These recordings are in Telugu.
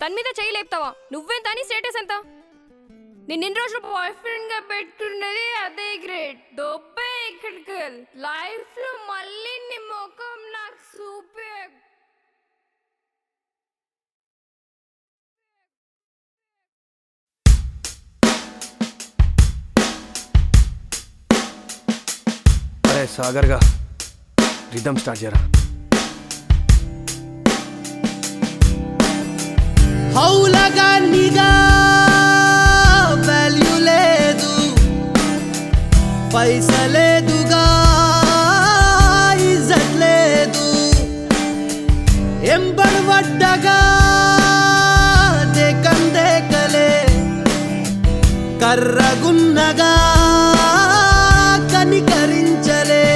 దాని మీద చేయి లేపుతావా నువ్వెంత అని స్టేటస్ ఎంత నేను ఇన్ని రోజులు బాయ్ ఫ్రెండ్ గా పెట్టుకున్నది అదే గ్రేట్ దొబ్బే ఇక్కడికి లైఫ్ లో మళ్ళీ నీ ముఖం నాకు చూపే అరే సాగర్గా రిధమ్ స్టార్ట్ చేయరా హౌలగానిగా వాల్యూ లేదు పైసలేదుగా ఇజ్జత్ లేదు ఎంబడబడ్డగా దేకందేకలే కర్రగున్నగా కనికరించలే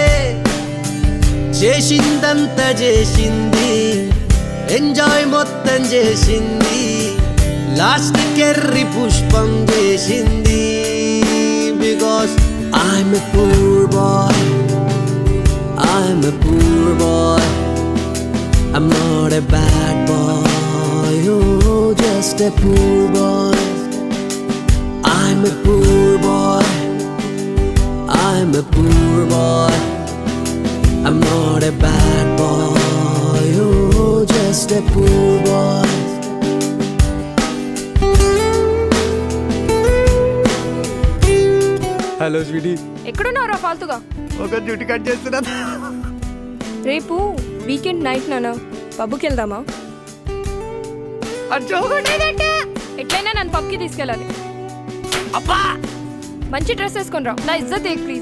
చేసిందంత చేసింది ఎంజాయ్ మొత్తం చేసింది లాస్ట్ కెర్రి పుష్పం చేసింది because I'm a poor boy I'm a poor boy I'm not a bad boy, oh, just a poor boy. I'm a poor boy. I'm a poor boy. I'm not a bad boy, oh, just a poor boy. Hello sweetie ఎక్కడున్నావురా ఫాల్తుగా ఒక జుట్టు కట్ చేస్తున్నా రేపు వీకెండ్ నైట్ నాన్న పబ్కి వెళ్దామా ఎట్లయినా నన్ను పబ్కి తీసుకెళ్ళాలి అబ్బా మంచి డ్రెస్ వేసుకొని రా నా ఇజ్జత్ ఏ ప్లీజ్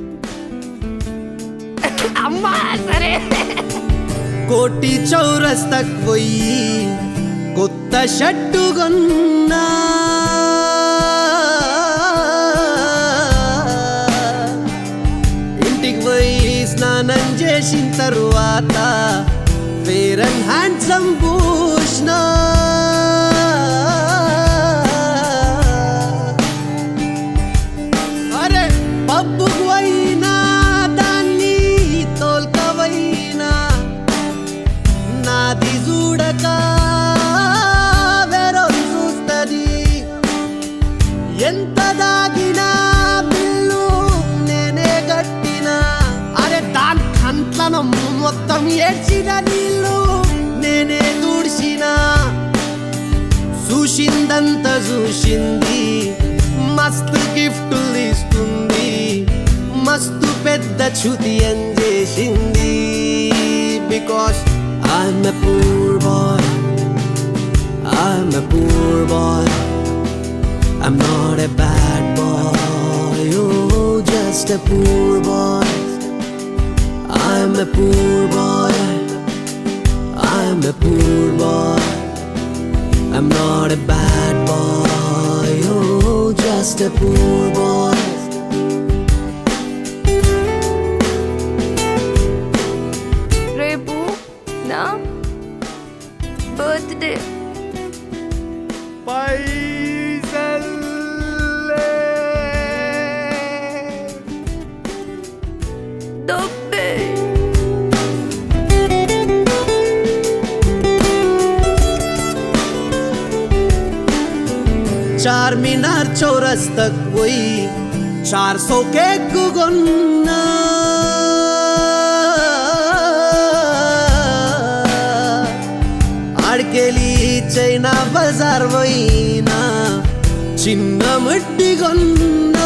అమ్మా సరే కోటి చౌరస్తకు పోయి కొత్త షట్టు కొన్నా ఇంటికి పోయి స్నానం చేసిన తరువాత ఫేర్ అండ్ హ్యాండ్సమ్ పూసిన అరే పబ్బుకు పోయినా దాన్ని తోల్కవైనా నాది చూడక వేరో చూస్తది ఎంత దాగినా బిల్లు నేనే కట్టినా అరే దాని కంట్లను మొత్తం ఏడ్చిన నీళ్ళు నేనే తుడిచిన చూసిందంత చూసింది మస్తు గిఫ్టులు ఇస్తుంది మస్తు పెద్ద చ్యుతి చేసింది because I'm a poor boy I'm a poor boy I'm not a bad boy, oh, just a poor boy. I'm a poor boy. I'm a poor boy. I'm not a bad boy, oh, just a poor boy. రేపు నా బర్త్డే డబ్బే చార్మినార్ చౌరస్ తక్ పోయి చార్ సో కేక్ కొన్నా ఆడికెళ్ళి చైనా బజార్ పోయినా చిన్న మట్టి కొన్నా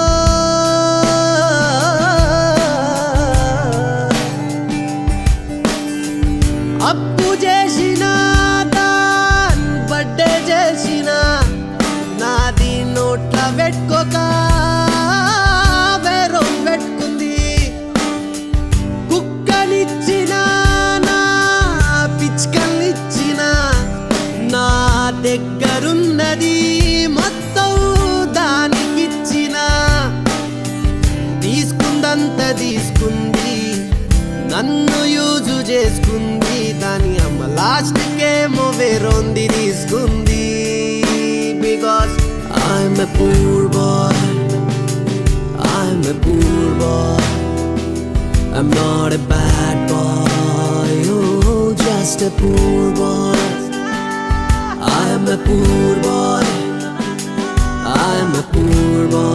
అప్పు చేసిన దాన్ బర్త్డే చేసిన నాది నోట్ల పెట్టుకోక వేరో పెట్టుకుంది కుక్కనిచ్చిన నా పిచ్కనిచ్చిన నా దగ్గరున్నది మొత్తం దానికిచ్చిన తీసుకుందంత తీసుకుంది నన్ను యూజు చేసుకుంది దాని అమ్మ లాస్ట్ కేమో వేరొంది తీసుకుంది because I'm a poor boy I'm a poor boy I'm not a bad boy, oh, just a poor boy. I'm I'm a poor boy I'm a poor boy